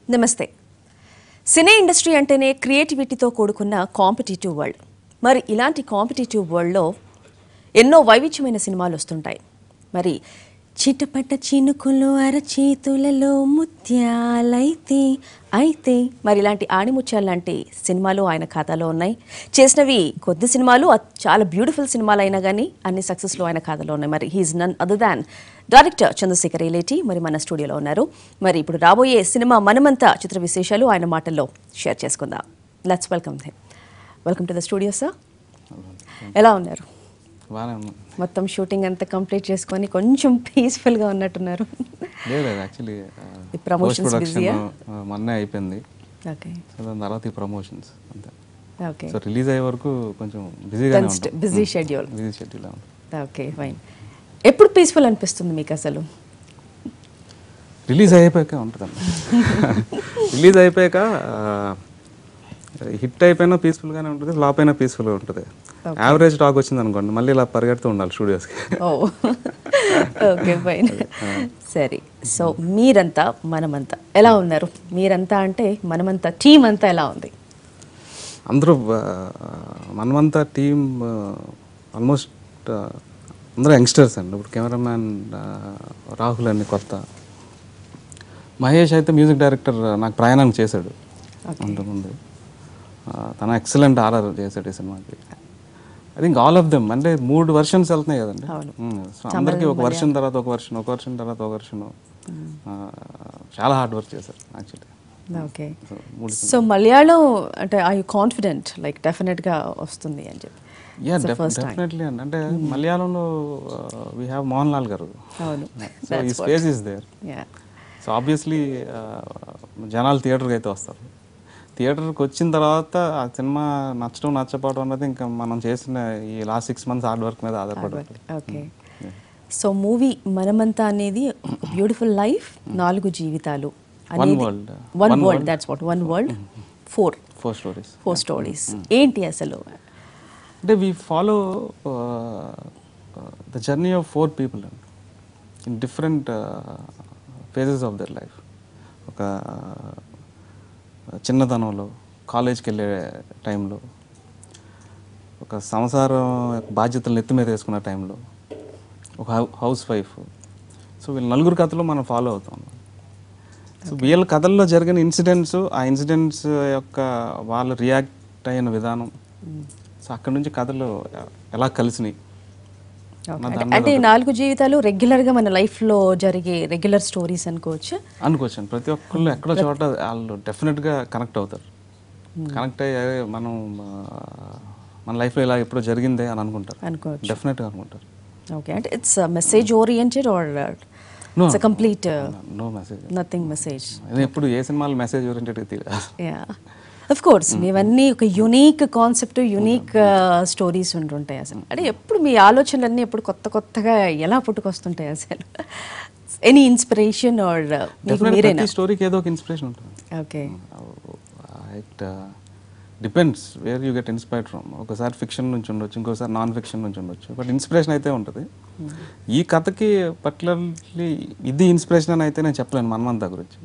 నమస్తే cine industry అంటేనే క్రియేటివిటీతో కూడుకున్న కాంపిటేటివ్ వరల్డ్ మరి ఇలాంటి కాంపిటేటివ్ వరల్డ్లో ఎన్నో వైవిధ్యమైన సినిమాలు వస్తుంటాయి మరి చిటపట చినుకులు అరచేతులలో ముత్యాలైతే అయితే మరి ఇలాంటి ఆణిముత్యాలు లాంటి సినిమాలు ఆయన ఖాతాలో ఉన్నాయి చేసినవి కొద్ది సినిమాలు అ- చాలా బ్యూటిఫుల్ సినిమాలు అయినా కానీ అన్ని సక్సెస్లో ఆయన ఖాతాలో ఉన్నాయి మరి he is none other than director Chandrasekhar Yeleti మరి మన స్టూడియోలో ఉన్నారు మరి ఇప్పుడు రాబోయే సినిమా మనమంతా చిత్ర విశేషాలు ఆయన మాటల్లో షేర్ చేసుకుందాం let's welcome him welcome to the studio sir ఎలా ఉన్నారు బాగానే ఉన్నాం మొత్తం షూటింగ్ అంతా కంప్లీట్ చేసుకొని కొంచెం పీస్ఫుల్గా ఉన్నట్టున్నారు లేదు లేదు యాక్చువల్లీ ఈ promotions పోస్ట్ ప్రొడక్షన్ busyయా? మొన్నే అయిపోయింది ఓకే సో దాని తర్వాత ఈ ప్రమోషన్స్ అంతే ఓకే సో రిలీజ్ అయ్యే వరకు కొంచెం బిజీగానే Tensed, ఉంటాం busy schedule. Busy schedule okay fine ఎప్పుడు పీస్ఫుల్ అనిపిస్తుంది మీకు అసలు రిలీజ్ అయిపోయాక ఉంటుందండి రిలీజ్ అయిపోయాక హిట్ అయిపోయినా పీస్ఫుల్గానే ఉంటుంది ఫ్లాప్ అయినా పీస్ఫుల్గా ఉంటుంది యావరేజ్ టాక్ వచ్చింది అనుకోండి మళ్ళీ ఇలా పరిగెడుతూ ఉండాలి స్టూడియోస్కి ఓ ఓకే ఫైన్ సరే సో మీరంతా మనమంతా ఎలా ఉన్నారు మీరంతా అంటే మనమంతా టీం అంతా ఎలా ఉంది అందరూ ఆ, మనమంతా టీం ఆల్మోస్ట్ అందరూ యంగ్స్టర్స్ అండి ఇప్పుడు కెమెరామ్యాన్ రాహుల్ అని కొత్త మహేష్ అయితే మ్యూజిక్ డైరెక్టర్ నాకు ప్రయాణం చేశాడు అంతకుముందు ఆ, తన ఎక్సలెంట్ ఆర్ఆర్ చేశాడు ఈ సినిమాకి I think all of them అంటే మూడు వర్షన్స్ వెళ్తున్నాయి కదండి సో అందరికీ ఒక వర్షన్ తర్వాత ఒక వర్షన్ ఒక వర్షన్ తర్వాత ఒక వర్షన్ చాలా హార్డ్ వర్క్ చేశారు యాక్చువల్లీ ఓకే సో మూడు సో మలయాళం అంటే ఐ కాన్ఫిడెంట్ లైక్ డెఫినెట్గా వస్తుంది అని చెప్పి యా డెఫినెట్లీ అండి అంటే మలయాళంలో వీ హ్యావ్ మోహన్ లాల్ గారు అవును సో ఈ space is there yeah so obviously జనాలు థియేటర్కి అయితే వస్తారు థియేటర్కి వచ్చిన తర్వాత ఆ సినిమా నచ్చడం నచ్చకపోవడం అనేది ఇంకా మనం చేసిన ఈ last six months hard work మీద ఆధారపడి ఉంటుంది. ఓకే సో మూవీ మనమంతా అనేది ఒక బ్యూటిఫుల్ లైఫ్ నాలుగు జీవితాలు One world. One One world that's what one world four four stories four stories ఏంటి అసలు అంటే we follow the journey of four people అండి in different phases of their life ఒక uh, చిన్నతనంలో కాలేజ్కి వెళ్ళే టైంలో ఒక సంసారం యొక్క బాధ్యతలను ఎత్తి మీద వేసుకున్న టైంలో ఒక హౌస్ వైఫ్ సో వీళ్ళ నలుగురు కథలు మనం ఫాలో అవుతాం సో వీళ్ళ కథల్లో జరిగిన ఇన్సిడెంట్స్ ఆ ఇన్సిడెంట్స్ యొక్క వాళ్ళు రియాక్ట్ అయిన విధానం సో అక్కడ నుంచి కథలు ఎలా కలిసినాయి Okay. అంటే- అంటే ఈ నాలుగు జీవితాలు రెగ్యులర్ గా మన లైఫ్ లో జరిగే రెగ్యులర్ స్టోరీస్ అనుకోవచ్చు అనుకోవచ్చండి ప్రతి ఒక్కళ్ళు ఎక్కడో చోట వాళ్ళు డెఫినెట్గా కనెక్ట్ అవుతారు కనెక్ట్ అయ్యి "అరే, మనం ఆ, మన లైఫ్లో ఇలా ఎప్పుడో జరిగిందే అని అనుకుంటారు అనుకోవచ్చు డెఫినెట్గా అనుకుంటారు ఓకే అంటే it's message oriented or No. It's complete no message nothing message నేను ఎప్పుడు ఏ సినిమాలు మెసేజ్ ఓరియంటెడ్గా తీరా యా అఫ్ కోర్స్ మీవన్నీ ఒక యునీక్ కాన్సెప్ట్ యునీక్ స్టోరీస్ ఉంటుంటాయి అసలు అంటే ఎప్పుడు మీ ఆలోచనలన్నీ ఎప్పుడు కొత్త కొత్తగా ఎలా పుట్టుకొస్తుంటాయి అసలు ఎనీ ఇన్స్పిరేషన్ ఆర్ మీకు డెఫినెట్ మీరేనా ప్రతి స్టోరీకి ఏదో ఒక ఇన్స్పిరేషన్ ఉంటుంది okay it depends where you get inspired from ఒకసారి ఫిక్షన్ నుంచి ఉండొచ్చు ఇంకోసారి నాన్ ఫిక్షన్ నుంచి ఉండొచ్చు బట్ ఇన్స్పిరేషన్ అయితే ఉంటుంది ఈ కథకి పర్టికులర్లీ ఇది ఇన్స్పిరేషన్ అని అయితే నేను చెప్పలేను మనమంతా గురించి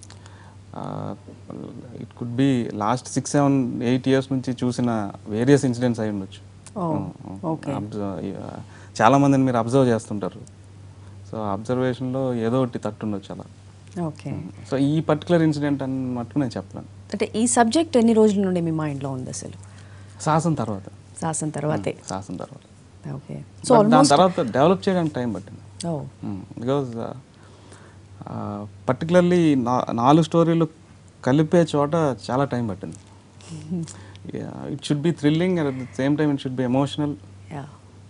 it could be last six seven eight years నుంచి చూసిన వేరియస్ ఇన్సిడెంట్స్ అయి ఉండొచ్చు Observe- uh, చాలా మందిని మీరు అబ్జర్వ్ చేస్తుంటారు సో అబ్జర్వేషన్లో ఏదో ఒకటి తట్టుండొచ్చు అలా ఓకే సో ఈ పర్టికులర్ ఇన్సిడెంట్ అని మటుకు నేను చెప్పలేను అంటే ఈ సబ్జెక్ట్ ఎన్ని రోజుల నుండి మీ మైండ్లో ఉంది అసలు సాహసం తర్వాత శాసన తర్వాతే సాహసం తర్వాత ఓకే But దాని తర్వాత డెవలప్ చేయడానికి టైం పట్టింది ఓ బికాజ్ పర్టికులర్లీ నాలుగు స్టోరీలు కలిపే చోట చాలా టైం పట్టింది it should be thrilling at the same time it should be emotional yeah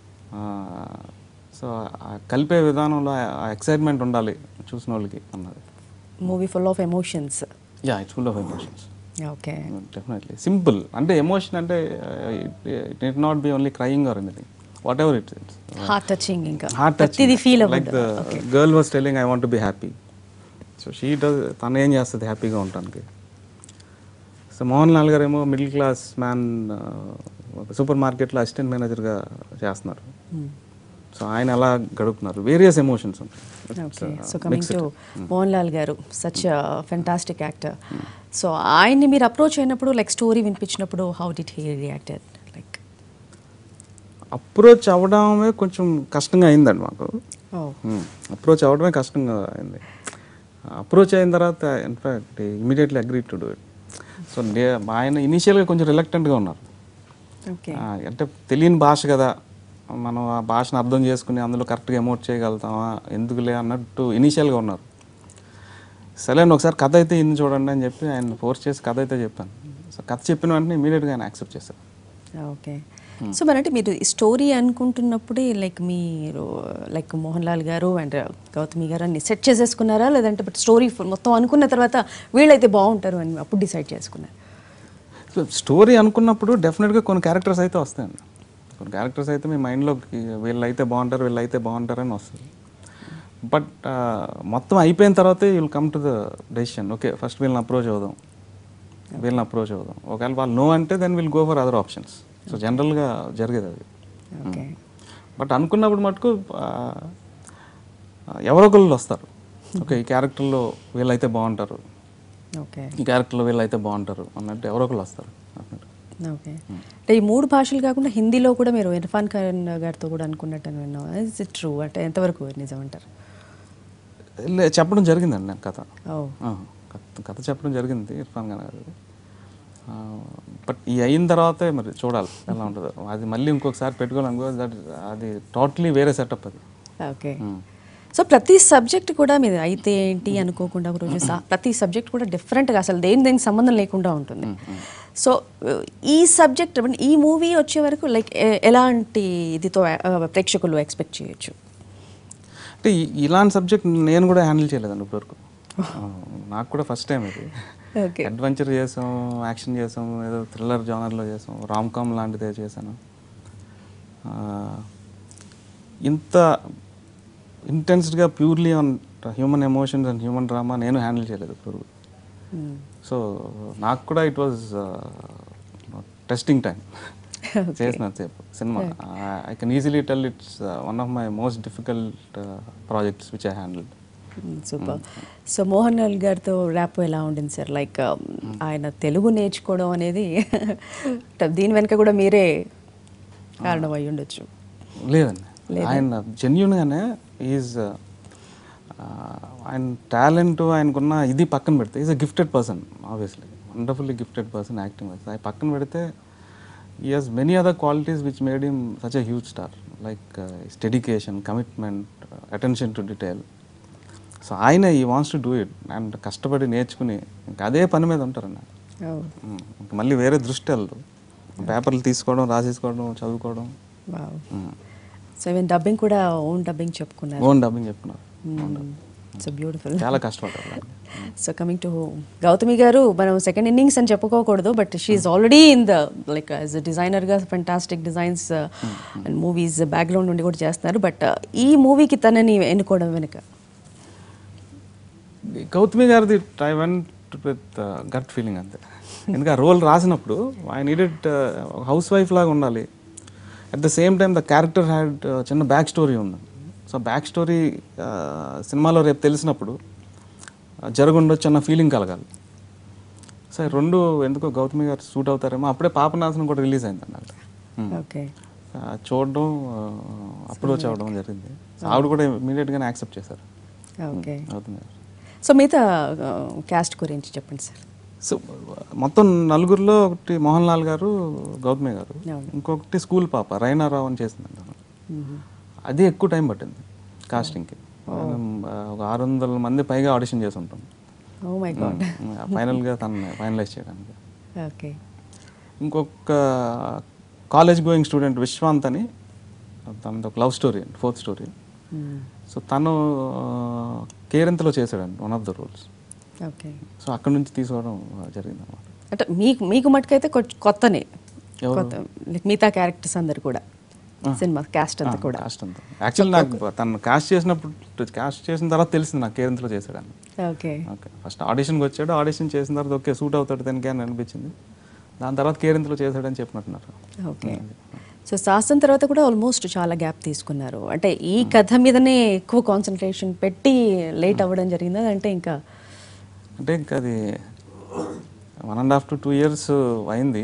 so కలిపే విధానంలో ఆ ఎక్సైట్మెంట్ ఉండాలి చూసిన వాళ్ళకి అన్నది movie full of emotions yeah it's full of emotions okay definitely simple అంటే ఎమోషన్ అంటే it it not be only crying or anything whatever it's it's heart touching ఇంకా హార్ట్ ప్రతిదీ ఫీల్ లైక్ ద అవ్వదు girl was telling I want to be happy so she does తను ఏం చేస్తుంది హ్యాపీగా ఉండటానికి సో మోహన్ లాల్ గారు ఏమో మిడిల్ క్లాస్ మ్యాన్ సూపర్ మార్కెట్లో అసిస్టెంట్ మేనేజర్గా చేస్తున్నారు ఓకే సో ఆయన ఎలా గడుపుతున్నారు వేరియస్ ఎమోషన్స్ ఉంటాయి okay so coming to Mohan Lal గారు సచ్ ఫెంటాస్టిక్ యాక్టర్ సో ఆయన్ని మీరు అప్రోచ్ అయినప్పుడు లైక్ స్టోరీ వినిపించినప్పుడు how did he reacted like approach అవ్వడమే కొంచెం కష్టంగా అయిందండి మాకు ఓ అప్రోచ్ అవ్వడమే కష్టంగా అయింది అప్రోచ్ అయిన తర్వాత in fact immediately agree to do it so ఆయన ఇనీషియల్గా కొంచెం రిలక్టెంట్గా ఉన్నారు ఓకే ఆ, అంటే తెలియని భాష కదా మనం ఆ భాషను అర్థం చేసుకుని అందులో కరెక్ట్గా ఎమోట్ చేయగలుగుతామా ఎందుకులే అన్నట్టు ఇనీషియల్గా ఉన్నారు సరే అండి ఒకసారి కథ అయితే ఇన్ని చూడండి అని చెప్పి ఆయన ఫోర్స్ చేసి కథ అయితే చెప్పాను సో కథ చెప్పిన వెంటనే ఇమీడియట్గా ఆయన యాక్సెప్ట్ చేశారు ఓకే సో మరి అంటే మీరు స్టోరీ అనుకుంటున్నప్పుడే లైక్ మీరు లైక్ మోహన్ లాల్ గారు అండ్ గౌతమి గారు అన్ని సెట్ చేసేసుకున్నారా లేదంటే బట్ స్టోరీ మొత్తం అనుకున్న తర్వాత వీళ్ళైతే బాగుంటారు అని అప్పుడు డిసైడ్ చేసుకున్నారు సో స్టోరీ అనుకున్నప్పుడు డెఫినెట్గా కొన్ని క్యారెక్టర్స్ అయితే వస్తాయండి కొన్ని క్యారెక్టర్స్ అయితే మీ మైండ్లోకి వీళ్ళు అయితే బాగుంటారు వీళ్ళు అయితే బాగుంటారు అని వస్తుంది బట్ మొత్తం అయిపోయిన తర్వాతే will come to the decision okay first వీళ్ళని అప్రోచ్ అవుదాం వీళ్ళని అప్రోచ్ అవుదాం ఒకవేళ వాళ్ళు నో అంటే then will go for other options so జనరల్గా జరిగేది అది ఓకే బట్ అనుకున్నప్పుడు మటుకు ఆ, ఎవరో ఒకళ్ళు వస్తారు ఓకే ఈ క్యారెక్టర్లో వీళ్ళైతే బాగుంటారు ఓకే ఈ క్యారెక్టర్లో వీళ్ళైతే బాగుంటారు అన్నట్టు ఎవరో ఒకళ్ళు వస్తారు అన్నట్టు ఓకే అంటే ఈ మూడు భాషలు కాకుండా హిందీలో కూడా మీరు ఇర్ఫాన్ ఖాన్ గారితో కూడా అనుకున్నట్టు అని విన్నాం ఇస్ ఇట్ ట్రూ అంటే ఎంతవరకు నిజం అంటారు లే- చెప్పడం జరిగిందండి నాకు కథ ఓ ఆ, కథ కథ చెప్పడం జరిగింది ఇర్ఫాన్ ఖాన్ గారు బట్ ఈ అయిన తర్వాతే మరి చూడాలి ఎలా ఉంటుందో అది మళ్ళీ ఇంకొకసారి పెట్టుకోవాలనుకో దట్ అది టోటలీ వేరే సెటప్ అది ఓకే సో ప్రతి సబ్జెక్ట్ కూడా మీరు అయితే ఏంటి అనుకోకుండా ఒక రోజు సా- ప్రతి సబ్జెక్ట్ కూడా డిఫరెంట్గా అసలు దేని దేనికి సంబంధం లేకుండా ఉంటుంది సో ఈ సబ్జెక్ట్ ఈ మూవీ వచ్చే వరకు లైక్ ఎలాంటి ఇదితో ఆ, ప్రేక్షకులు ఎక్స్పెక్ట్ చేయొచ్చు అంటే ఈ- ఇలాంటి సబ్జెక్ట్ నేను కూడా హ్యాండిల్ చేయలేదండి ఇప్పటివరకు ఆ, నాకు కూడా ఫస్ట్ టైం ఇది ఓకే అడ్వెంచర్ చేసాం యాక్షన్ చేసాం ఏదో థ్రిల్లర్ జానర్లో చేసాం రామ్ కామ్ లాంటిదే చేశాను ఆ, ఇంత ఇంటెన్స్డ్గా purely on human emotions and human drama నేను హ్యాండిల్ చేయలేదు ఇప్పుడు సో నాకు కూడా ఇట్ వాజ్ టెస్టింగ్ టైం చేసిన సేపు సినిమా I can easily tell it's one of my most difficult projects which I handle super so Mohan Lal గారితో ర్యాప్ ఎలా ఉండింది సార్ లైక్ ఆయన తెలుగు నేర్చుకోవడం అనేది దీని వెనక కూడా మీరే కారణం అయి ఉండొచ్చు లేదండి ఆయన జెన్యున్గానే ఈజ్ ఆయన టాలెంట్ ఆయనకున్న ఇది పక్కన పెడితే is a gifted person obviously wonderfully gifted person acting wise అది పక్కన పెడితే he has many other qualities which made him such a huge star like his dedication commitment attention to detail so ఆయన he wants to do it and కష్టపడి నేర్చుకుని ఇంకా అదే పని మీద ఉంటారన్న Oh, ఉమ్, ఇంక మళ్ళీ వేరే దృష్టి వెళ్ళదు పేపర్లు తీసుకోవడం రాసేసుకోవడం చదువుకోవడం wow. సో ఈవెన్ డబ్బింగ్ కూడా ఓన్ డబ్బింగ్ చెప్పుకున్నారు ఓన్ డబ్బింగ్ చెప్తున్నారు సో బ్యూటిఫుల్ చాలా కష్టపడ్డారు సో కమింగ్ టు గౌతమి గారు మనం సెకండ్ ఇన్నింగ్స్ అని చెప్పుకోకూడదు but she already in the like as డిజైనర్గా fantastic designs and movies background నుండి కూడా చేస్తున్నారు బట్ ఈ మూవీకి తనని ఎన్నుకోవడం వెనుక గౌతమి గారిది I went with gut feeling అంతే ఎందుకంటే ఆ రోల్ రాసినప్పుడు ఐ నీడెడ్ హౌస్ వైఫ్ లాగా ఉండాలి at the same time the character had చిన్న బ్యాక్ స్టోరీ ఉంది సో బ్యాక్ స్టోరీ సినిమాలో రేపు తెలిసినప్పుడు uh, జరుగుండొచ్చు అన్న ఫీలింగ్ కలగాలి సో ఈ రెండు ఎందుకో గౌతమి గారు సూట్ అవుతారేమో అప్పుడే పాపనాశనం కూడా రిలీజ్ అయింది అన్నమాట ఓకే చూడడం అప్రోచ్ అవ్వడం జరిగింది So ఆవిడ కూడా ఇమీడియట్గానే యాక్సెప్ట్ చేశారు ఓకే గౌతమి గారు సో మిగతా క్యాస్ట్ గురించి చెప్పండి సార్ సో మొత్తం నలుగురిలో ఒకటి మోహన్ లాల్ గారు గౌతమి గారు అవును. ఇంకొకటి స్కూల్ పాప రైనారావు అని చేసిందండి ఆమె. అది ఎక్కువ టైం పట్టింది కాస్టింగ్కి మనం, ఆ, ఒక ఆరు వందల మంది పైగా ఆడిషన్ చేసి ఉంటాం ఓ మై గాడ్ ఫైనల్గా తనని ఫైనలైజ్ చేయడానికి ఓకే ఇంకొక కాలేజ్ గోయింగ్ స్టూడెంట్ విశ్వాంత్ అని తనది ఒక లవ్ స్టోరీ అండి ఫోర్త్ స్టోరీ సో తను ఆ, కేరింతలో చేశాడండి one of the roles okay so అక్కడ నుంచి తీసుకోవడం జరిగింది అన్నమాట అంటే మీకు మీకు మటుకైతే కొ- కొత్తనే ఎవరు? కొత్త like మిగతా క్యారెక్టర్స్ అందరు కూడా సినిమా క్యాస్ట్ అంతా కూడా కాస్ట్ అంతా యాక్చువల్ నాకు తను కాస్ట్ చేసినప్పుడు కాస్ట్ చేసిన తర్వాత తెలిసింది నాకు కేరింతలో చేశాడని ఓకే ఓకే ఫస్ట్ ఆడిషన్కి వచ్చాడు ఆడిషన్ చేసిన తర్వాత ఓకే సూట్ అవుతాడు దానికి అని అనిపించింది దాని తర్వాత కేరింతలో చేశాడని చెప్పినట్టున్నారు ఓకే సో శాస్త్రం తర్వాత కూడా ఆల్మోస్ట్ చాలా గ్యాప్ తీసుకున్నారు అంటే ఈ కథ మీదనే ఎక్కువ కాన్సన్ట్రేషన్ పెట్టి లేట్ అవ్వడం జరిగిందా అంటే ఇంకా అంటే ఇంకా అది one and half two two years అయింది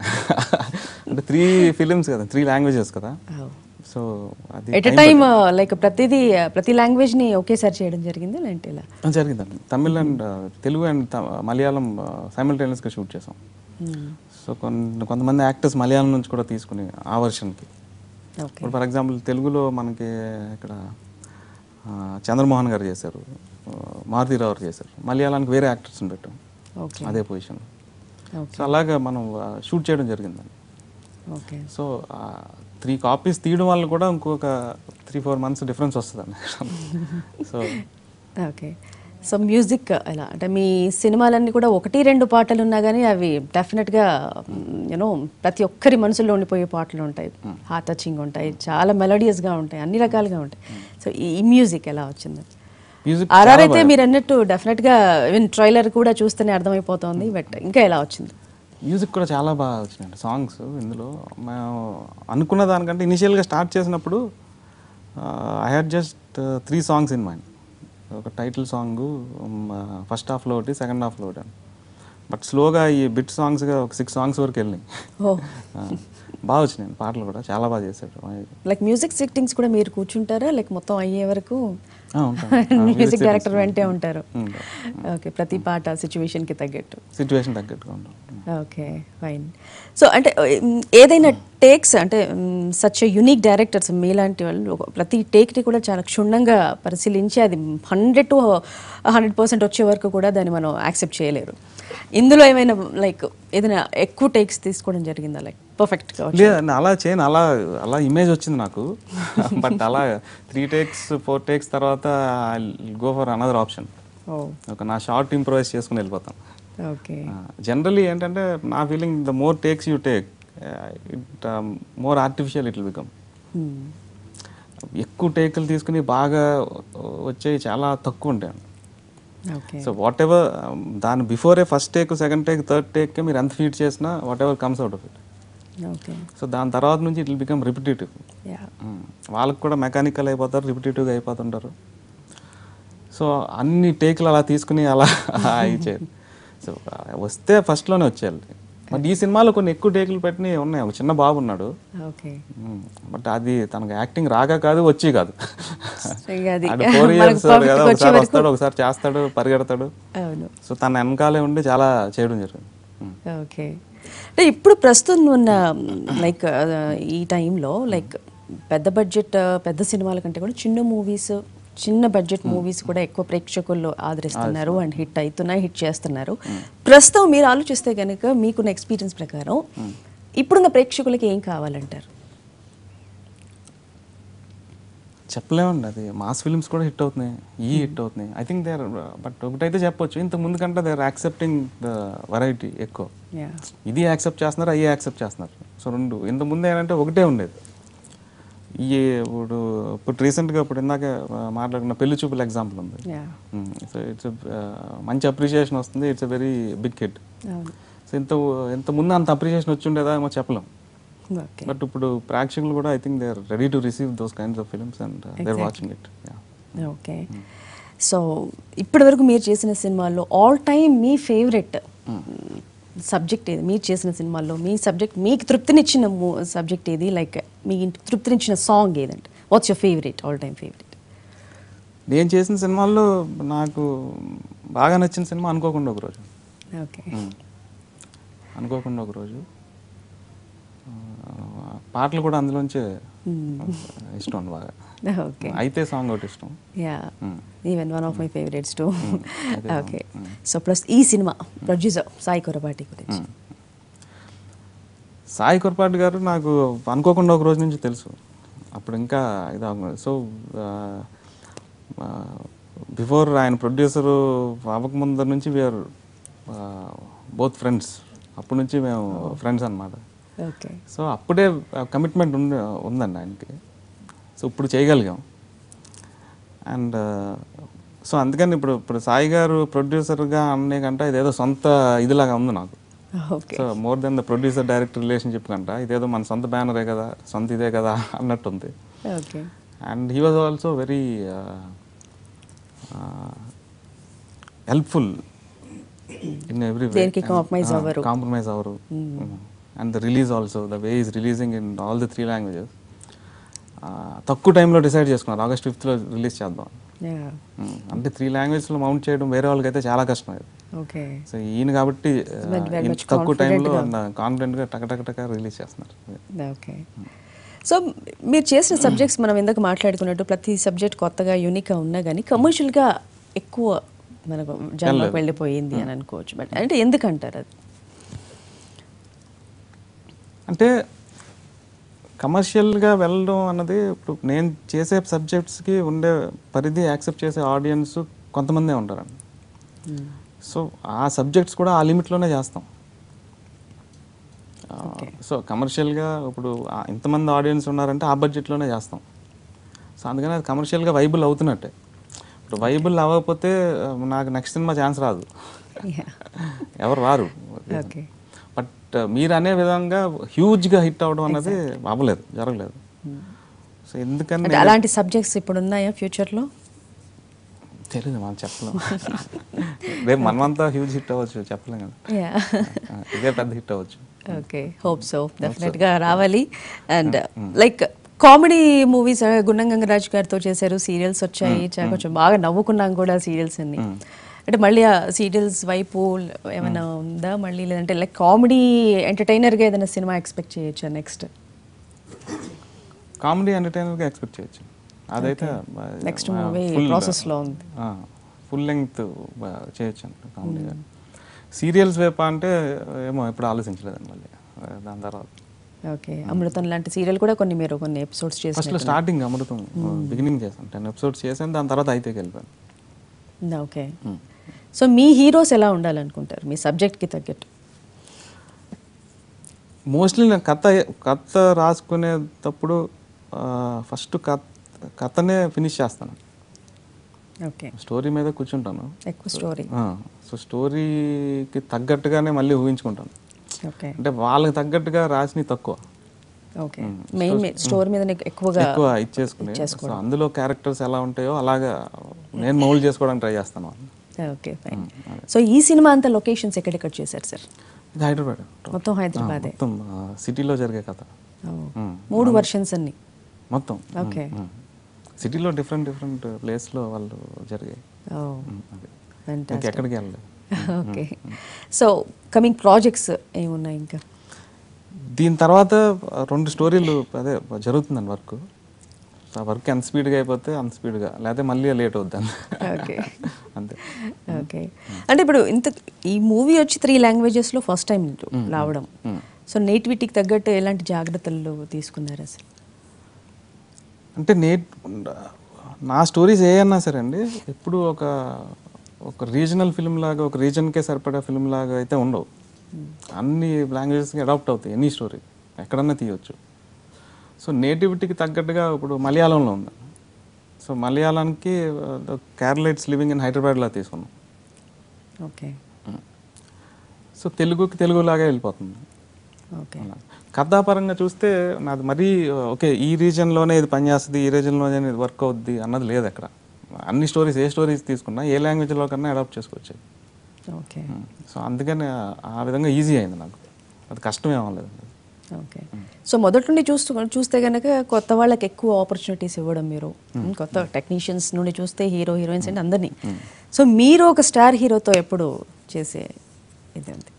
అంటే త్రీ ఫిలిమ్స్ కదా త్రీ లాంగ్వేజెస్ కదా సో అది ఎట్ ఎ టైమ్ లైక్ ప్రతిదీ ప్రతి లాంగ్వేజ్ ని ఒకేసారి చేయడం జరిగింది లేదంటే ఇలా ఆ, జరిగిందండి తమిళ్ అండ్ తెలుగు అండ్ త- మలయాళం సైమిల్టేనియస్గా షూట్ చేసాం సో కొన్ని కొంతమంది యాక్టర్స్ మలయాళం నుంచి కూడా తీసుకుని ఆ వర్షన్కి ఓకే ఇప్పుడు ఫర్ ఎగ్జాంపుల్ తెలుగులో మనకి ఇక్కడ ఆ, చంద్రమోహన్ గారు చేశారు ఆ, మారుతీరావు గారు చేశారు మలయాళానికి వేరే యాక్టర్స్ని పెట్టాం ఓకే అదే పొజిషన్ ఓకే సో అలాగా మనం షూట్ చేయడం జరిగిందండి ఓకే సో త్రీ కాపీస్ తీయడం వల్ల కూడా ఇంకొక త్రీ ఫోర్ మంత్స్ డిఫరెన్స్ వస్తుందండి సో ఓకే సో మ్యూజిక్ ఎలా అంటే మీ సినిమాలన్నీ కూడా ఒకటి రెండు పాటలు ఉన్నా కానీ అవి డెఫినెట్గా యూనో ప్రతి ఒక్కరి మనసులో ఉండిపోయే పాటలు ఉంటాయి హార్ట్ టచింగ్ ఉంటాయి చాలా మెలోడియస్గా ఉంటాయి అన్ని రకాలుగా ఉంటాయి సో ఈ మ్యూజిక్ ఎలా వచ్చింది మ్యూజిక్ ఆర్ఆర్ అయితే మీరు అన్నట్టు డెఫినెట్గా ఈవెన్ ట్రైలర్ కూడా చూస్తేనే అర్థమైపోతుంది బట్ ఇంకా ఎలా వచ్చింది మ్యూజిక్ కూడా చాలా బాగా వచ్చినాయండి సాంగ్స్ ఇందులో మేము అనుకున్న దానికంటే ఇనిషియల్గా స్టార్ట్ చేసినప్పుడు I had just three songs in mind ఒక టైటిల్ సాంగ్ ఫస్ట్ హాఫ్లో ఒకటి సెకండ్ హాఫ్లో ఒకటి బట్ స్లోగా ఈ బిట్ సాంగ్స్గా ఒక సిక్స్ సాంగ్స్ వరకు వెళ్ళినాయి ఓ ఆ, బాగా వచ్చినాయి పాటలు కూడా చాలా బాగా చేశాడు లైక్ మ్యూజిక్ సెట్టింగ్స్ కూడా మీరు కూర్చుంటారా లైక్ మొత్తం అయ్యే వరకు ఆ, ఉంటాను. ఆ, music మ్యూజిక్ డైరెక్టర్ settings వెంటే ఉంటారు ఉంటాం. ఓకే ప్రతి పాట సిచ్యువేషన్కి తగ్గట్టు సిచ్యువేషన్ తగ్గట్టుగా ఉంటాం ఓకే ఫైన్ సో అంటే ఉమ్, ఏదైనా టేక్స్ అంటే సచ్ యునిక్ డైరెక్టర్స్ మీలాంటి వాళ్ళు ఒక- ప్రతి టేక్ని కూడా చాలా క్షుణ్ణంగా పరిశీలించి అది హండ్రెడ్ టు హండ్రెడ్ పర్సెంట్ వచ్చే వరకు కూడా దాన్ని మనం యాక్సెప్ట్ చేయలేరు ఇందులో ఏమైనా లైక్ ఏదైనా ఎక్కువ టేక్స్ తీసుకోవడం జరిగిందా లైక్ పర్ఫెక్ట్గా లేదు నేను అలా చేయను అలా అలా ఇమేజ్ వచ్చింది నాకు బట్ అలా త్రీ టేక్స్ ఫోర్ టేక్స్ తర్వాత గో ఫర్ అనదర్ ఆప్షన్ ఓ ఒక నా షార్ట్ ఇంప్రూవైజ్ చేసుకుని వెళ్ళిపోతాను ఓకే జనరలీ ఏంటంటే నా feeling the more takes you take it more artificial it will become ఎక్కువ టేకులు తీసుకుని బాగా వచ్చేవి చాలా తక్కువ ఉంటాయి ఓకే సో వాట్ ఎవర్ దాని బిఫోరే first take second take third take మీరు ఎంత ఫీడ్ చేసినా whatever comes out of it okay so దాని తర్వాత నుంచి it will become repetitive yeah వాళ్ళకి కూడా మెకానికల్ అయిపోతారు రిపిటేటివ్గా అయిపోతుంటారు సో అన్ని టేకులు అలా తీసుకుని అలా ఇచ్చేది సో వస్తే ఫస్ట్లోనే వచ్చేయాలి బట్ ఈ సినిమాలో కొన్ని ఎక్కువ టేకులు పెట్టినవి ఉన్నాయి ఒక చిన్న బాబు ఉన్నాడు ఓకే బట్ అది తనకు యాక్టింగ్ రాక కాదు వచ్చి కాదు ఇక అది ఫోర్ మనకు ఇయర్స్ perfect కదా వచ్చే ఒకసారి వరకు- వస్తాడు ఒకసారి చేస్తాడు పరిగెడతాడు అవును సో తన వెనకాలే ఉండి చాలా చేయడం జరిగింది ఉమ్. ఓకే అంటే ఇప్పుడు ప్రస్తుతం ఉన్న లైక్ ఈ టైంలో లైక్ పెద్ద బడ్జెట్ పెద్ద సినిమాల కంటే కూడా చిన్న మూవీస్ చిన్న బడ్జెట్ మూవీస్ కూడా ఎక్కువ ప్రేక్షకుల్లో ఆదరిస్తున్నారు అండ్ హిట్ అవుతున్నాయి హిట్ చేస్తున్నారు ప్రస్తుతం మీరు ఆలోచిస్తే కనుక మీకున్న ఎక్స్పీరియన్స్ ప్రకారం ఇప్పుడున్న ప్రేక్షకులకి ఏం కావాలంటారు చెప్పలేమండి అది మాస్ ఫిల్మ్స్ కూడా హిట్ అవుతున్నాయి ఈ హిట్ అవుతున్నాయి I think they are but ఒకటైతే చెప్పొచ్చు ఇంత ముందు కంటే they are accepting the variety ఎక్కువ యా ఇది యాక్సెప్ట్ చేస్తున్నారు అయ్యే యాక్సెప్ట్ చేస్తున్నారు సో రెండు ఇంత ముందు ఏంటంటే ఒకటే ఉండేది ఈ ఇప్పుడు ఇప్పుడు రీసెంట్గా ఇప్పుడు ఇందాక మాట్లాడుకున్న పెళ్లి చూపుల ఎగ్జాంపుల్ ఉంది యా సో ఇట్స్ మంచి అప్రిషియేషన్ వస్తుంది it's a very big hit అవును సో ఇంత ఇంత ముందు అంత అప్రిషియేషన్ వచ్చి ఉండేదా ఏమో చెప్పలేం ఓకే బట్ ఇప్పుడు ప్రేక్షకులు కూడా I think they are ready to receive those kinds of films and they are watching it okay so ఇప్పటివరకు మీరు చేసిన సినిమాల్లో ఆల్ టైమ్ మీ ఫేవరెట్ సబ్జెక్ట్ ఏది మీరు చేసిన సినిమాల్లో మీ సబ్జెక్ట్ మీకు తృప్తినిచ్చిన సబ్జెక్ట్ ఏది లైక్ మీ తృప్తినిచ్చిన సాంగ్ ఏదంటే what's your favourite all time favourite నేను చేసిన సినిమాల్లో నాకు బాగా నచ్చిన సినిమా అనుకోకుండా ఒకరోజు ఓకే అనుకోకుండా ఒకరోజు ఆ, పాటలు కూడా అందులోంచే ఇష్టం అండి బాగా ఓకే అయితే సాంగ్ ఒకటి ఇష్టం yeah Hmm. Even one of my favourites too అదే ఓకే సో ప్లస్ ఈ సినిమా ప్రొడ్యూసర్ సాయి కొరపాటి గురించి సాయి కొరపాటి గారు నాకు అనుకోకుండా ఒక రోజు నుంచి తెలుసు అప్పుడు ఇంకా ఇది సో బిఫోర్ ఆయన ప్రొడ్యూసర్ అవ్వకముందర నుంచి వీఆర్ బోత్ ఫ్రెండ్స్ అప్పటి నుంచి మేము ఫ్రెండ్స్ అన్నమాట ఓకే సో అప్పుడే కమిట్మెంట్ ఉంది ఉందండి ఆయనకి సో ఇప్పుడు చేయగలిగాం అండ్ సో అందుకని ఇప్పుడు ఇప్పుడు సాయి గారు ప్రొడ్యూసర్గా అనే కంటే ఇదేదో సొంత ఇదిలాగా ఉంది నాకు okay so more than the producer director relationship కంట ఇదేదో మన సొంత బ్యానరే కదా సొంత ఇదే కదా అన్నట్టుంది okay and he was also very helpful in every దేనికి compromise అవ్వరు. కాంప్రమైజ్ అవ్వరు and the release also the way is releasing in all the three languages తక్కువ టైంలో డిసైడ్ చేసుకున్నారు ఆగస్ట్ ఫిఫ్త్లో రిలీజ్ చేద్దాం Mm. అంటే త్రీ లాంగ్వేజ్లో మౌంట్ చేయడం వేరే వాళ్ళకైతే చాలా కష్టం అది ఓకే సో ఈయన కాబట్టి uh, Very, very ఇంత much తక్కువ confident టైంలో కాన్ఫిడెంట్గా టక టక టక రిలీజ్ చేస్తున్నారు ఓకే సో మీరు చేసిన సబ్జెక్ట్స్ మనం ఇందాక మాట్లాడుకున్నట్టు ప్రతి సబ్జెక్ట్ కొత్తగా యూనిక్గా ఉన్నా కానీ కమర్షియల్గా ఎక్కువ మనకు జనంలోకి వెళ్ళలేదు. వెళ్ళిపోయింది అని అనుకోవచ్చు బట్ అంటే ఎందుకంటారు అది అంటే కమర్షియల్గా వెళ్ళడం అన్నది ఇప్పుడు నేను చేసే సబ్జెక్ట్స్కి ఉండే పరిధి యాక్సెప్ట్ చేసే ఆడియన్స్ కొంతమందే ఉంటారండి సో ఆ సబ్జెక్ట్స్ కూడా ఆ లిమిట్లోనే చేస్తాం సో కమర్షియల్గా ఇప్పుడు ఆ ఇంతమంది ఆడియన్స్ ఉన్నారంటే ఆ బడ్జెట్లోనే చేస్తాం సో అందుకని అది కమర్షియల్గా వైబుల్ అవుతున్నట్టే ఇప్పుడు వైబుల్ అవ్వకపోతే ఆ, నాకు నెక్స్ట్ సినిమా ఛాన్స్ రాదు ఎవరు రారు ఓకే బట్ మీరు అనే విధంగా హ్యూజ్గా హిట్ అవ్వడం అన్నది అవ్వలేదు జరగలేదు సో ఎందుకని అంటే అలాంటి సబ్జెక్ట్స్ ఇప్పుడు ఉన్నాయా ఫ్యూచర్లో తెలియదు మనం చెప్పలేం రేపు మనమంతా హ్యూజ్ హిట్ అవ్వచ్చు చెప్పలేం కదా యా ఆ, ఇదే పెద్ద హిట్ అవ్వచ్చు ఓకే హోప్ సో డెఫినెట్గా రావాలి అండ్ లైక్ కామెడీ మూవీస్ గుండం గంగరాజ్ గారితో చేశారు సీరియల్స్ వచ్చాయి చాలా కొంచెం బాగా నవ్వుకున్నాం కూడా సీరియల్స్ అన్ని అంటే మళ్ళీ ఆ సీరియల్స్ వైపు ఏమైనా ఉందా మళ్ళీ లేదంటే లైక్ కామెడీ ఎంటర్టైనర్గా ఏదైనా సినిమా ఎక్స్పెక్ట్ చేయొచ్చా నెక్స్ట్ కామెడీ ఎంటర్టైనర్గా ఎక్స్పెక్ట్ చేయొచ్చు అదైతే Next movie process లో ఉంది. ఫుల్ లెంగ్త్ చేయొచ్చు అంట కామెడీగా సీరియల్స్ వైపు అంటే ఏమో ఎప్పుడు ఆలోచించలేదండి మళ్ళీ ఆ, దాని తర్వాత ఓకే అమృతం లాంటి సీరియల్ కూడా కొన్ని మీరు కొన్ని ఎపిసోడ్స్ ఫస్ట్లో చేసిన స్టార్టింగ్ అమృతం బిగినింగ్ చేశాను టెన్ ఎపిసోడ్స్ చేశాను దాని తర్వాత అయితే వెళ్ళిపోయాను ఓకే సో మీ హీరోస్ ఎలా ఉండాలనుకుంటారు మీ సబ్జెక్ట్కి తగ్గట్టు మోస్ట్లీ నేను కథ కథ రాసుకునేటప్పుడు ఫస్ట్ కథ కథనే ఫినిష్ చేస్తాను ఓకే స్టోరీ మీద కూర్చుంటాను ఎక్కువ స్టోరీ సో స్టోరీకి తగ్గట్టుగానే మళ్ళీ ఊహించుకుంటాను ఓకే అంటే వాళ్ళకి తగ్గట్టుగా రాసినవి తక్కువ ఓకే మెయిన్ స్టోరీ మీద నీకు ఎక్కువగా ఎక్కువ ఇచ్చేసుకుని సో అందులో క్యారెక్టర్స్ ఎలా ఉంటాయో అలాగా నేను మౌల్డ్ చేసుకోవడానికి ట్రై చేస్తాను వాళ్ళని. ఓకే ఫైన్ సో ఈ సినిమా అంతా లొకేషన్స్ ఎక్కడెక్కడ చేశారు సార్ ఇది హైదరాబాద్ మొత్తం హైదరాబాదే మొత్తం సిటీలో జరిగే కథ ఓ. మ్మ్. మూడు వర్షన్స్ అన్ని మొత్తం ఓకే సిటీలో డిఫరెంట్ డిఫరెంట్ ప్లేస్లో వాళ్ళు జరిగాయి ఓ మ్మ్. అది fantastic. ఇంకెక్కడికి వెళ్ళలేదు ఓకే సో కమింగ్ ప్రాజెక్ట్స్ ఏమున్నాయి ఇంకా దీని తర్వాత రెండు స్టోరీలు అదే జరుగుతుందండి వర్క్ సో ఆ వర్క్ ఎంత స్పీడ్గా అయిపోతే అంత స్పీడ్గా లేకపోతే మళ్ళీ లేట్ అవుద్దాన్ని ఓకే అంతే ఓకే అంటే ఇప్పుడు ఇంత ఈ మూవీ వచ్చి త్రీ లాంగ్వేజెస్లో ఫస్ట్ టైం రావడం సో నేటివిటీకి తగ్గట్టు ఎలాంటి జాగ్రత్తలు తీసుకున్నారు అసలు అంటే నేట్ నా స్టోరీస్ ఏ అన్నా సరే అండి ఎప్పుడు ఒక ఒక రీజనల్ ఫిల్మ్ లాగా ఒక రీజన్కే సరిపడా ఫిల్మ్ లాగా అయితే ఉండవు అన్ని లాంగ్వేజెస్కి అడాప్ట్ అవుతాయి ఎనీ స్టోరీ ఎక్కడన్నా తీయొచ్చు సో నేటివిటీకి తగ్గట్టుగా ఇప్పుడు మలయాళంలో ఉంది సో మలయాళానికి క్యారలైట్స్ లివింగ్ ఇన్ హైదరాబాద్లో తీసుకున్నాం ఓకే సో తెలుగుకి తెలుగులాగే వెళ్ళిపోతుంది ఓకే అలా. కథాపరంగా చూస్తే నాది మరీ ఓకే ఈ రీజన్లోనే ఇది పనిచేస్తుంది ఈ రీజన్లోనే ఇది వర్క్ అవుద్ది అన్నది లేదు అక్కడ అన్ని స్టోరీస్ ఏ స్టోరీస్ తీసుకున్నా ఏ లాంగ్వేజ్లో కన్నా అడాప్ట్ చేసుకోవచ్చు ఓకే సో అందుకని ఆ- ఆ విధంగా ఈజీ అయింది నాకు అది కష్టం ఏమలేదు ఓకే సో మొదటి నుండి చూస్తూ చూస్తే కనుక కొత్త వాళ్ళకి ఎక్కువ ఆపర్చునిటీస్ ఇవ్వడం మీరు కొత్త టెక్నీషియన్స్ నుండి చూస్తే హీరో హీరోయిన్స్ అంటే అందరినీ సో మీరు ఒక స్టార్ హీరోతో ఎప్పుడు చేసే ఇది ఉంది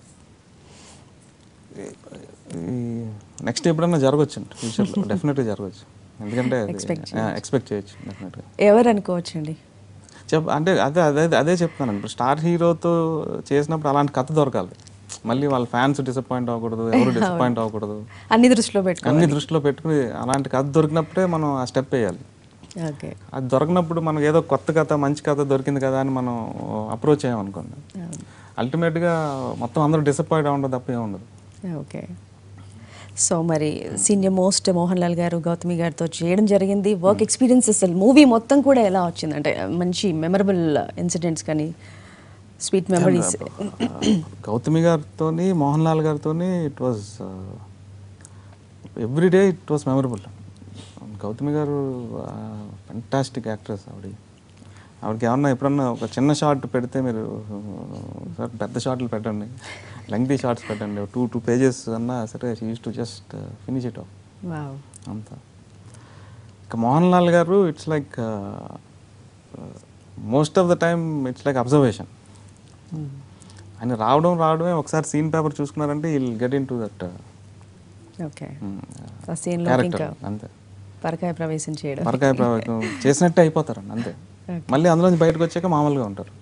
నెక్స్ట్ ఎప్పుడన్నా జరగచ్చు ఫ్యూచర్లో డెఫినెట్గా జరగచ్చు ఎందుకంటే Expect ఎక్స్పెక్ట్ చేయొచ్చు డెఫినెట్గా ఎవరు అనుకోవచ్చండి చెప్ అంటే అదే అదే అదే చెప్తాను ఇప్పుడు స్టార్ హీరోతో చేసినప్పుడు అలాంటి కథ దొరకాలి మళ్ళీ వాళ్ళ ఫ్యాన్స్ డిసప్పాయింట్ అవ్వకూడదు ఎవరు డిసప్పాయింట్ అవ్వకూడదు అన్ని దృష్టిలో పెట్టుకో అన్ని దృష్టిలో పెట్టుకుని అలాంటి కథ దొరికినప్పుడే మనం ఆ స్టెప్ వేయాలి ఓకే అది దొరకనప్పుడు మనకు ఏదో కొత్త కథ మంచి కథ దొరికింది కదా అని మనం అప్రోచ్ అయ్యామనుకోండి అల్టిమేట్గా మొత్తం అందరూ డిసప్పాయింట్ అవ్వడం తప్ప ఏమి ఉండదు ఓకే సో మరి సీనియర్ మోస్ట్ మోహన్ లాల్ గారు గౌతమి గారితో చేయడం జరిగింది వర్క్ ఎక్స్పీరియన్స్ అసలు మూవీ మొత్తం కూడా ఎలా వచ్చింది అంటే మంచి మెమరబుల్ ఇన్సిడెంట్స్ కానీ స్వీట్ మెమరీస్ గౌతమి గారితో మోహన్ లాల్ గారితో it was every day it was memorable Gautami garu fantastic actress ఆవిడ ఆవిడకి ఏమన్నా ఎప్పుడన్నా ఒక చిన్న షార్ట్ పెడితే మీరు సార్ పెద్ద షార్ట్లు పెట్టండి లెంగ్తీ షార్ట్స్ పెట్టండి టూ టూ పేజెస్ అన్నా సరే used to just finish it off wow అంతా ఇక Mohan Lal garu it's like most of the time it's like observation ఆయన రావడం రావడమే ఒకసారి సీన్ పేపర్ చూసుకున్నారంటే will get into that okay ఆ సీన్లో క్యారెక్టర్ ఇంకా అంతే పరకాయ ప్రవేశం చేయడం పరకాయ ప్రవేశం చేసినట్టే అయిపోతారండి అంతే మళ్ళీ అందులోంచి బయటకు వచ్చాక మామూలుగా ఉంటారు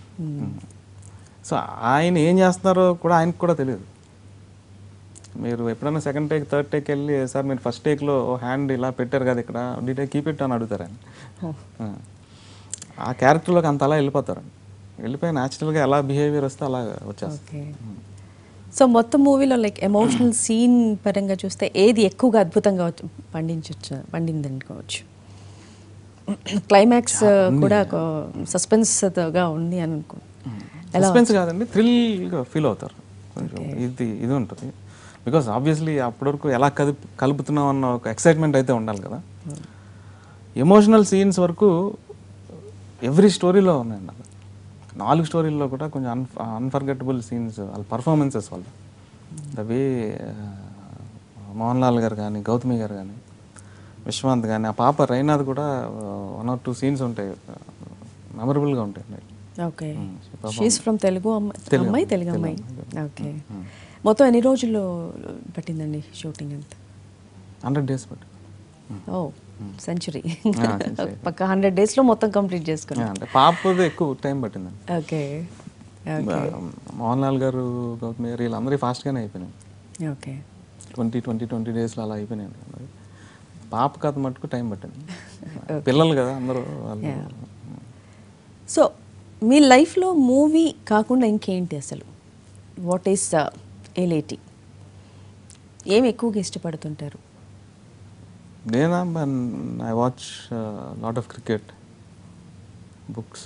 సో ఆయన ఏం చేస్తున్నారో కూడా ఆయనకు కూడా తెలియదు మీరు ఎప్పుడైనా సెకండ్ టేక్ థర్డ్ టేక్ వెళ్ళి సార్ మీరు ఫస్ట్ టేక్లో హ్యాండ్ ఇలా పెట్టారు కదా ఇక్కడ డీటెయిల్ కీప్ ఇట్ అని అడుగుతారు ఆయన ఆ. ఆ క్యారెక్టర్లోకి అంత అలా వెళ్ళిపోతారు వెళ్ళిపోయి న్యాచురల్గా ఎలా బిహేవియర్ వస్తే అలా వచ్చేస్తారు ఓకే సో మొత్తం మూవీలో లైక్ ఎమోషనల్ సీన్ పరంగా చూస్తే ఏది ఎక్కువగా అద్భుతంగా వచ్చి- పండించవచ్చు పండింది అనుకోవచ్చు క్లైమాక్స్ కూడా ఒక సస్పెన్స్గా ఉంది అని అనుకో ఎలా సస్పెన్స్ కాదండి థ్రిల్గా ఫీల్ అవుతారు కొంచెం ఇది ఇది ఉంటుంది బికాస్ ఆబ్వియస్లీ అప్పటివరకు ఎలా కలుపు కలుపుతున్నాం అన్న ఒక ఎక్సైట్మెంట్ అయితే ఉండాలి కదా ఎమోషనల్ సీన్స్ వరకు ఎవ్రీ స్టోరీలో ఉన్నాయండి అలా నాలుగు స్టోరీల్లో కూడా కొంచెం అన్ అన్ఫర్గెటబుల్ సీన్స్ వాళ్ళ పర్ఫార్మెన్సెస్ వల్ల ద వే మోహన్ లాల్ గారు కానీ గౌతమి గారు కానీ విశ్వాంత్ కానీ ఆ పాప రైనాథ్ కూడా వన్ ఆర్ టూ సీన్స్ ఉంటాయి మెమరబుల్గా ఉంటాయి ఓకే షీస్ ఫ్రమ్ తెలుగు అమ్మాయి తెలుగు అమ్మాయి అమ్మాయి, తెలుగు తెలుగు అమ్మాయి అమ్మాయి. ఓకే మొత్తం ఎన్ని రోజులు పట్టిందండి షూటింగ్ అంతా హండ్రెడ్ డేస్ బట్టి ఓ సెంచురీ Ah, century. పక్క హండ్రెడ్ డేస్లో మొత్తం కంప్లీట్ చేసుకున్నాం అంటే పాపది ఎక్కువ టైం పట్టిందండి ఓకే ఓకే మోహన్ లాల్ గారు గౌతమి గారు వీళ్ళందరూ ఫాస్ట్గానే అయిపోయినాయి ఓకే ట్వంటీ ట్వంటీ ట్వంటీ డేస్లో అలా అయిపోయినాయి మరి పాప కథ మటుకు టైం పట్టింది పిల్లలు కదా అందరూ వాళ్ళు Yeah. సో మీ లైఫ్లో మూవీ కాకుండా ఇంకేంటి అసలు వాట్ ఈస్ ఎలేటి ఏమి ఎక్కువగా ఇష్టపడుతుంటారు నేనా I watch lot of cricket books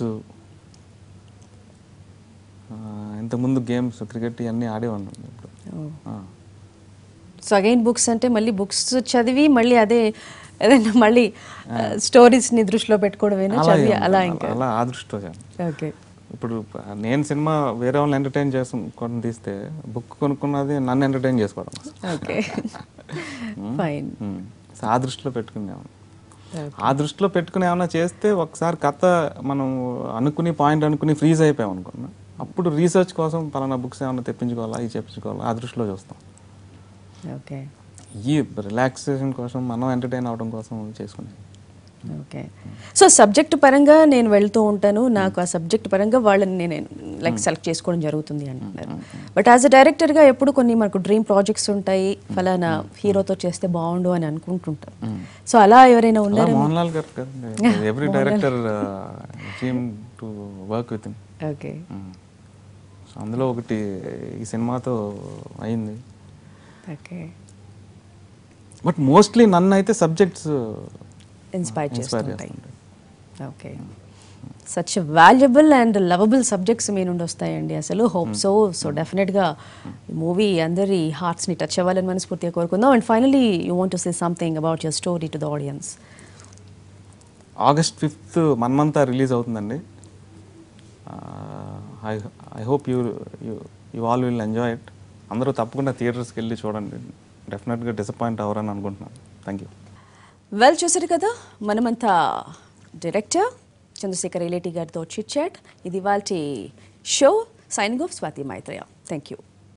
ఇంతకుముందు గేమ్స్ క్రికెట్ ఇవన్నీ ఆడేవాడిని ఇప్పుడు ఆ. సో అగైన్ బుక్స్ అంటే మళ్ళీ బుక్స్ చదివి మళ్ళీ అదే ఏదైనా మళ్ళీ స్టోరీస్ని దృష్టిలో పెట్టుకోవడమేనా అలా చదివి ఏం అలా లేదు. ఇంకా అలా ఆ దృష్టితో చేయాలి. ఓకే ఇప్పుడు నేను సినిమా వేరే వాళ్ళని ఎంటర్టైన్ చేసుకొని తీస్తే బుక్ కొనుక్కున్నది నన్ను ఎంటర్టైన్ చేసుకోవడం ఓకే ఫైన్ మ్మ్. సో ఆ దృష్టిలో పెట్టుకున్నాము ఆ దృష్టిలో పెట్టుకుని ఏమైనా చేస్తే ఒకసారి కథ మనం అనుకుని పాయింట్ అనుకుని ఫ్రీజ్ అయిపోయాం అనుకున్నా అప్పుడు రీసెర్చ్ కోసం పలానా బుక్స్ ఏమైనా తెప్పించుకోవాలా ఇవి చెప్పించుకోవాలా ఆ దృష్టిలో చూస్తాం ఓకే ఈ రిలాక్సేషన్ కోసం మనం ఎంటర్టైన్ అవడం కోసం చేసుకునే ఓకే సో సబ్జెక్ట్ పరంగా నేను వెళ్తూ ఉంటాను నాకు ఆ సబ్జెక్ట్ పరంగా వాళ్ళని నేను లైక్ సెలెక్ట్ చేసుకోవడం జరుగుతుంది అంటున్నారు బట్ యాజ్ అ డైరెక్టర్గా ఎప్పుడు కొన్ని మనకు డ్రీమ్ ప్రాజెక్ట్స్ ఉంటాయి ఫలానా హీరోతో చేస్తే బాగుండు అని అనుకుంటుంటాం సో అలా ఎవరైనా అలా ఉన్నారా Mohan Lal garu every director dream to work with him okay so అందులో ఒకటి ఈ సినిమాతో అయింది ఓకే బట్ మోస్ట్లీ నన్ను అయితే సబ్జెక్ట్స్ ఇన్స్పైర్ ఇన్స్పైర్ చేస్తుంటాయి చేస్తుంటాయి okay such valuable and lovable subjects మీ నుండి వస్తాయండి అసలు హోప్ సో సో డెఫినెట్గా ఈ మూవీ అందరి హార్ట్స్ని టచ్ అవ్వాలని మనస్ఫూర్తిగా కోరుకుందాం and finally you want to say something about your story to the audience August fifth Manamantha release అవుతుందండి I I hope you you all will enjoy it అందరూ తప్పకుండా థియేటర్స్కి వెళ్ళి చూడండి డెఫినెట్గా డిసప్పాయింట్ అవ్వరని అనుకుంటున్నాను థ్యాంక్ యూ వెల్ చూసారు కదా మనమంతా డైరెక్టర్ చంద్రశేఖర్ రిలేటి గారితో చిట్ చాట్ ఇది వాళ్ళ show signing off Swathi Maitreya thank you